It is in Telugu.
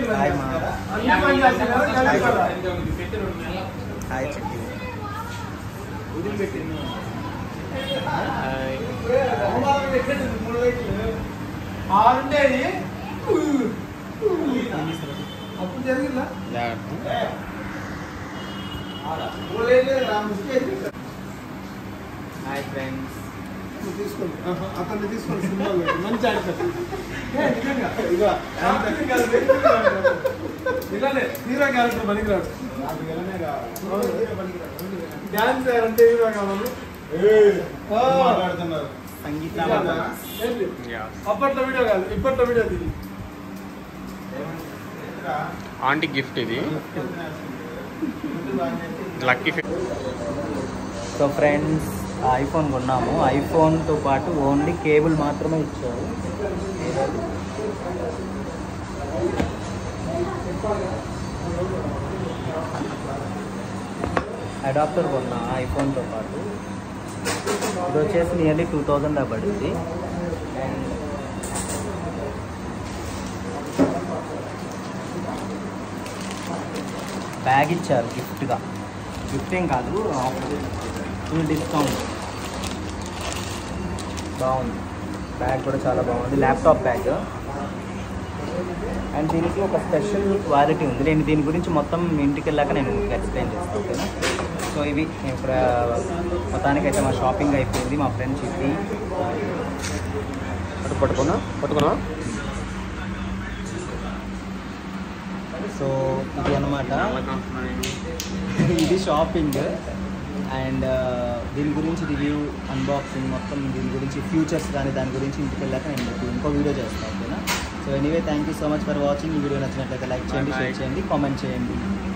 హాయ్ మా అన్ని పని చేస్తున్నారు, కలిసి పడాలి. హాయ్ చెట్టి హాయ్ ఆరుండేది అప్పుడు జరిగిందా హాయ్ ఫ్రెండ్స్ తీసుకోండి ఆహా, అతన్ని తీసుకోండి సినిమా మంచి యాక్టర్ ఏ, నిజంగా. యాక్టర్ కాదు, వ్యక్తి కాదు. ఇలానే హీరో క్యారెక్టర్ పనికిరాడు డాన్స్ అంటే హీరో కావాలి ఆ. సంగీత ఏంటి? అప్పట్లో వీడియో కాదు ఇప్పట్లో వీడియో దిగి ఆంటీ గిఫ్ట్ ఇది లక్కీ సో ఫ్రెండ్స్ ఐఫోన్ కొన్నాము ఐఫోన్తో పాటు ఓన్లీ కేబుల్ మాత్రమే ఇచ్చారు అడాప్టర్ కొన్నా ఐఫోన్తో పాటు ఇది వచ్చేసి నియర్లీ టూ థౌజండ్ పడింది అండ్ బ్యాగ్ ఇచ్చారు గిఫ్ట్గా గిఫ్ట్ ఏం కాదు ఫుల్ డిస్కౌంట్ బాగుంది బ్యాగ్ కూడా చాలా బాగుంది ల్యాప్టాప్ బ్యాగ్ అండ్ దీనికి ఒక స్పెషల్ క్వాలిటీ ఉంది నేను దీని గురించి మొత్తం ఇంటికి వెళ్ళాక నేను మీకు ఎక్స్ప్లెయిన్ చేస్తాను ఓకేనా సో ఇవి ఇప్పుడు మొత్తానికైతే మా షాపింగ్ అయిపోయింది మా ఫ్రెండ్స్ ఇది అటు పట్టుకున్నా పట్టుకున్నా సో ఇది అనమాట ఇది షాపింగ్ అండ్ దీని గురించి రివ్యూ అన్బాక్సింగ్ మొత్తం దీని గురించి ఫ్యూచర్స్ కానీ దాని గురించి ఇంటికి వెళ్ళాక నేను మీకు ఇంకో వీడియో చేస్తాను ఓకేనా so anyway thank you so much for watching ఈ వీడియో నచ్చినట్లయితే లైక్ చేయండి షేర్ చేయండి కామెంట్ చేయండి